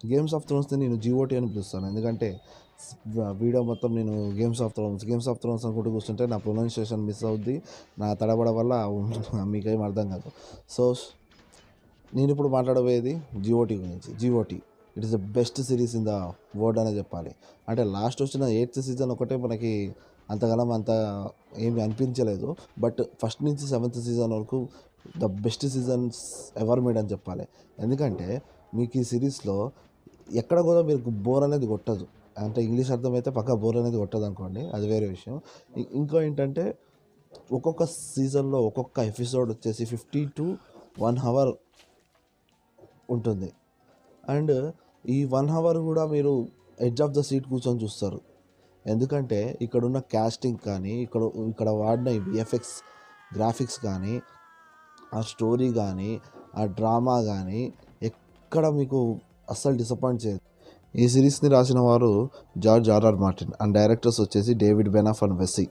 games of థ్రోన్స్ని నేను GOT అని పిలుస్తాను ఎందుకంటే స్- వీడియో మొత్తం నేను games of thrones games of thrones అనుకుంటూ కూర్చుంటే నా ప్రొనౌన్సియేషన్ మిస్ అవుద్ది నా తడబడ వల్ల మీకేం అర్థం కాదు సో నేను ఇప్పుడు మాట్లాడబోయేది జిఓటీ గురించి GOT it is the best series in the world అనే చెప్పాలి అంటే లాస్ట్ వచ్చిన ఎయిత్ సీజన్ ఒకటే మనకి అంతగానం అంత ఏమి అనిపించలేదు బట్ ఫస్ట్ నుంచి సెవెంత్ సీజన్ వరకు the best seasons ever made అని చెప్పాలి ఎందుకంటే మీకు ఈ సిరీస్లో ఎక్కడ కూడా మీకు బోర్ అనేది కొట్టదు అంటే ఇంగ్లీష్ అర్థమైతే పక్క బోర్ అనేది కొట్టదు అనుకోండి అది వేరే విషయం ఇ- ఇంకో ఏంటంటే ఒక్కొక్క సీజన్లో ఒక్కొక్క ఎపిసోడ్ వచ్చేసి ఫిఫ్టీ టు వన్ అవర్ ఉంటుంది అండ్ ఈ వన్ అవర్ కూడా మీరు ఎడ్జ్ ఆఫ్ ద సీట్ కూర్చొని చూస్తారు ఎందుకంటే ఇక్కడున్న క్యాస్టింగ్ కానీ ఇక్కడ ఇక్కడ వాడిన విఎఫ్ఎక్స్ గ్రాఫిక్స్ కానీ ఆ స్టోరీ కానీ ఆ డ్రామా కానీ ఎక్కడ మీకు అస్సలు డిసప్పాయింట్ చేయదు ఈ సిరీస్ని రాసిన వారు George RR Martin and directors వచ్చేసి డేవిడ్ బెనాఫ్ అండ్ వెస్సీ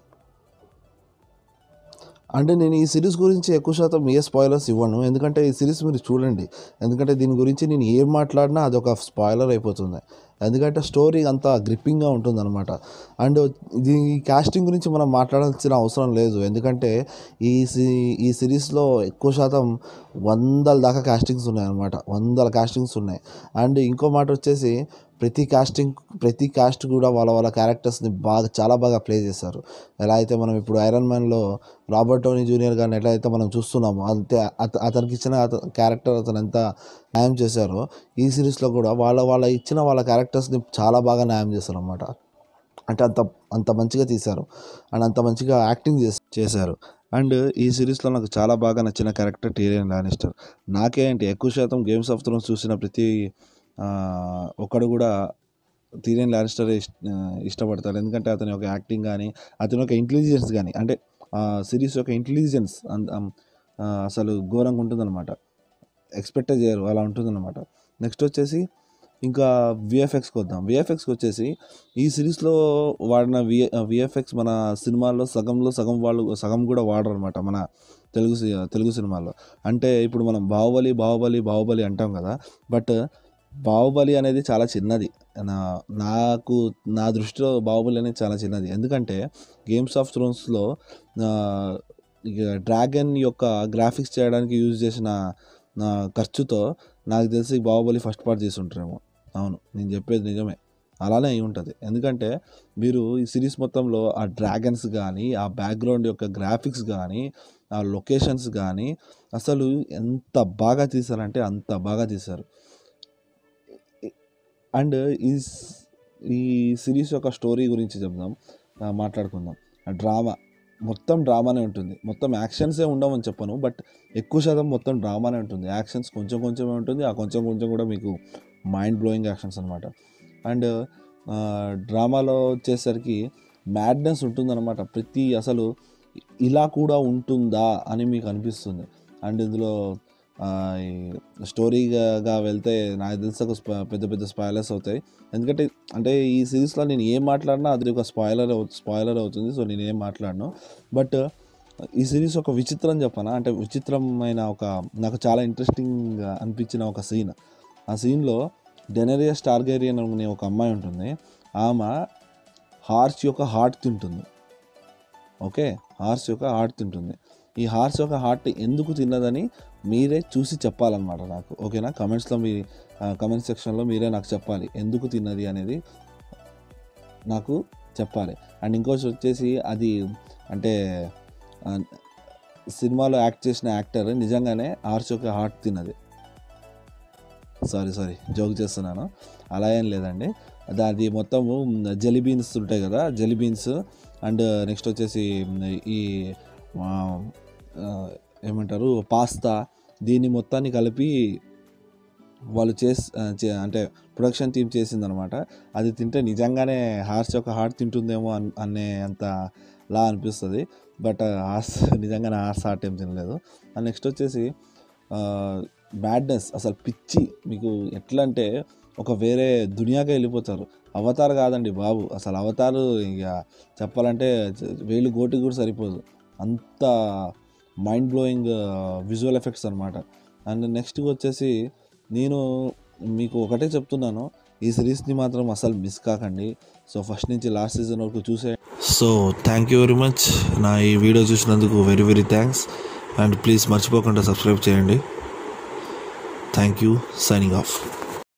అంటే నేను ఈ సిరీస్ గురించి ఎక్కువ శాతం ఏ స్పాయిలర్స్ ఇవ్వను ఎందుకంటే ఈ సిరీస్ మీరు చూడండి ఎందుకంటే దీని గురించి నేను ఏం మాట్లాడినా అది ఒక స్పాయిలర్ అయిపోతుంది ఎందుకంటే స్టోరీ అంతా గ్రిప్పింగ్గా ఉంటుంది అనమాట అండ్ ఇది ఈ కాస్టింగ్ గురించి మనం మాట్లాడాల్సిన అవసరం లేదు ఎందుకంటే ఈ సి ఈ సిరీస్లో ఎక్కువ శాతం వందల దాకా కాస్టింగ్స్ ఉన్నాయి అనమాట వందల కాస్టింగ్స్ ఉన్నాయి అండ్ ఇంకో మాట వచ్చేసి ప్రతి కాస్టింగ్ ప్రతి కాస్ట్ కూడా వాళ్ళ వాళ్ళ క్యారెక్టర్స్ని బాగా చాలా బాగా ప్లే చేశారు ఎలా అయితే మనం ఇప్పుడు ఐరన్ మ్యాన్లో రాబర్ట్ టోనీ జూనియర్ గారిని ఎట్లా అయితే మనం చూస్తున్నామో అంతే అత- అతనికి ఇచ్చిన అత- క్యారెక్టర్ అతను ఎంత న్యాయం చేశారో ఈ సిరీస్లో కూడా వాళ్ళ వాళ్ళ ఇచ్చిన వాళ్ళ క్యారెక్టర్స్ని చాలా బాగా న్యాయం చేశారు అనమాట అంటే అంత అంత మంచిగా తీశారు అండ్ అంత మంచిగా యాక్టింగ్ చేసి చేశారు అండ్ ఈ సిరీస్లో నాకు చాలా బాగా నచ్చిన క్యారెక్టర్ టీరియన్ లానిస్టర్ నాకేంటి ఎక్కువ శాతం గేమ్స్ ఆఫ్ థ్రోన్స్ చూసిన ప్రతి ఆ, ఒక్కడు కూడా టీరియన్ లానిస్టర్ ఇష్ట ఇష్టపడతాడు ఎందుకంటే అతని యొక్క యాక్టింగ్ కానీ అతని యొక్క ఇంటెలిజెన్స్ కానీ అంటే ఆ సిరీస్ యొక్క ఇంటెలిజెన్స్ అసలు ఘోరంగా ఉంటుందన్నమాట ఎక్స్పెక్ట్ చేయరు అలా ఉంటుందన్నమాట నెక్స్ట్ వచ్చేసి ఇంకా విఎఫ్ఎక్స్కి వద్దాం విఎఫ్ఎక్స్కి వచ్చేసి ఈ సిరీస్లో వాడిన వి విఎఫ్ఎక్స్ మన సినిమాల్లో సగంలో సగం వాళ్ళు సగం కూడా వాడరు అనమాట మన తెలుగు సి- తెలుగు సినిమాల్లో అంటే ఇప్పుడు మనం బాహుబలి బాహుబలి బాహుబలి అంటాం కదా బట్ బాహుబలి అనేది చాలా చిన్నది నా నాకు నా దృష్టిలో బాహుబలి అనేది చాలా చిన్నది ఎందుకంటే గేమ్స్ ఆఫ్ థ్రోన్స్లో ఇక డ్రాగన్ యొక్క గ్రాఫిక్స్ చేయడానికి యూజ్ చేసిన నా ఖర్చుతో నాకు తెలిసి బాహుబలి ఫస్ట్ పార్ట్ చేసి ఉంటారేమో అవును నేను చెప్పేది నిజమే అలానే అయి ఉంటుంది ఎందుకంటే మీరు ఈ సిరీస్ మొత్తంలో ఆ డ్రాగన్స్ కానీ ఆ బ్యాక్గ్రౌండ్ యొక్క గ్రాఫిక్స్ కానీ ఆ లొకేషన్స్ కానీ అసలు ఎంత బాగా తీశారంటే అంత బాగా తీశారు అండ్ ఈ స్- ఈ సిరీస్ యొక్క స్టోరీ గురించి చెప్దాం ఆ, మాట్లాడుకుందాం ఆ డ్రామా మొత్తం డ్రామానే ఉంటుంది మొత్తం యాక్షన్సే ఉండవని చెప్పను బట్ ఎక్కువ శాతం మొత్తం డ్రామానే ఉంటుంది యాక్షన్స్ కొంచెం కొంచెమే ఉంటుంది ఆ కొంచెం కొంచెం కూడా మీకు మైండ్ బ్లోయింగ్ యాక్షన్స్ అనమాట అండ్ డ్రామాలో వచ్చేసరికి మ్యాడ్నెస్ ఉంటుందన్నమాట ప్రతి అసలు ఇలా కూడా ఉంటుందా అని మీకు అనిపిస్తుంది అండ్ ఇందులో ఆ, ఈ స్టోరీగా వెళ్తే నాకు తెలిసి ఒక స్ప- పెద్ద పెద్ద స్పాయిలర్స్ అవుతాయి ఎందుకంటే అంటే ఈ సిరీస్లో నేను ఏం మాట్లాడినా అది ఒక స్పాయిలర్ స్పాయిలర్ అవుతుంది సో నేను ఏం మాట్లాడను బట్ ఈ సిరీస్ ఒక విచిత్రం చెప్పనా అంటే విచిత్రమైన ఒక నాకు చాలా ఇంట్రెస్టింగ్ అనిపించిన ఒక సీన్ ఆ సీన్లో డెనరియస్ టార్గేరియన్ అనే ఒక అమ్మాయి ఉంటుంది ఆమె హార్స్ యొక్క హార్ట్ తింటుంది ఓకే హార్స్ యొక్క హార్ట్ తింటుంది ఈ హార్స్ యొక్క హార్ట్ ఎందుకు తిన్నదని మీరే చూసి చెప్పాలన్నమాట నాకు ఓకేనా కమెంట్స్లో మీ కమెంట్ సెక్షన్లో మీరే నాకు చెప్పాలి ఎందుకు తిన్నది అనేది నాకు చెప్పాలి అండ్ ఇంకోటి వచ్చేసి అది అంటే ఆ, సినిమాలో యాక్ట్ చేసిన యాక్టర్ నిజంగానే హార్స్ యొక్క హార్ట్ తిన్నది సారీ సారీ జోక్ చేస్తున్నాను అలా ఏం లేదండి అది- అది మొత్తము జెలీ బీన్స్ ఉంటాయి కదా జెలీ బీన్స్ అండ్ నెక్స్ట్ వచ్చేసి ఈ ఆ, ఆ, ఏమంటారు పాస్తా దీన్ని మొత్తాన్ని కలిపి వాళ్ళు చేసి అంటే ప్రొడక్షన్ టీం చేసిందనమాట అది తింటే నిజంగానే హార్స్ యొక్క హార్ట్ తింటుందేమో అన్ అనే అంత లా అనిపిస్తుంది బట్ హార్స్ నిజంగానే హార్స్ హార్ట్ ఏం తినలేదు అండ్ నెక్స్ట్ వచ్చేసి బ్యాడ్నెస్ అసలు పిచ్చి మీకు ఎట్లా అంటే ఒక వేరే దునియాకే వెళ్ళిపోతారు అవతార్ కాదండి బాబు అసలు అవతారు ఇక చెప్పాలంటే వేలు గోటి కూడా సరిపోదు అంత మైండ్ బ్లోయింగ్ విజువల్ ఎఫెక్ట్స్ అనమాట అండ్ నెక్స్ట్ వచ్చేసి నేను మీకు ఒకటే చెప్తున్నాను ఈ సిరీస్ని మాత్రం అసలు మిస్ కాకండి సో ఫస్ట్ నుంచి లాస్ట్ సీజన్ వరకు చూసే so thank you very much నా ఈ వీడియో చూసినందుకు very very thanks and please మర్చిపోకుండా సబ్స్క్రైబ్ చేయండి థ్యాంక్ యూ సైనింగ్ ఆఫ్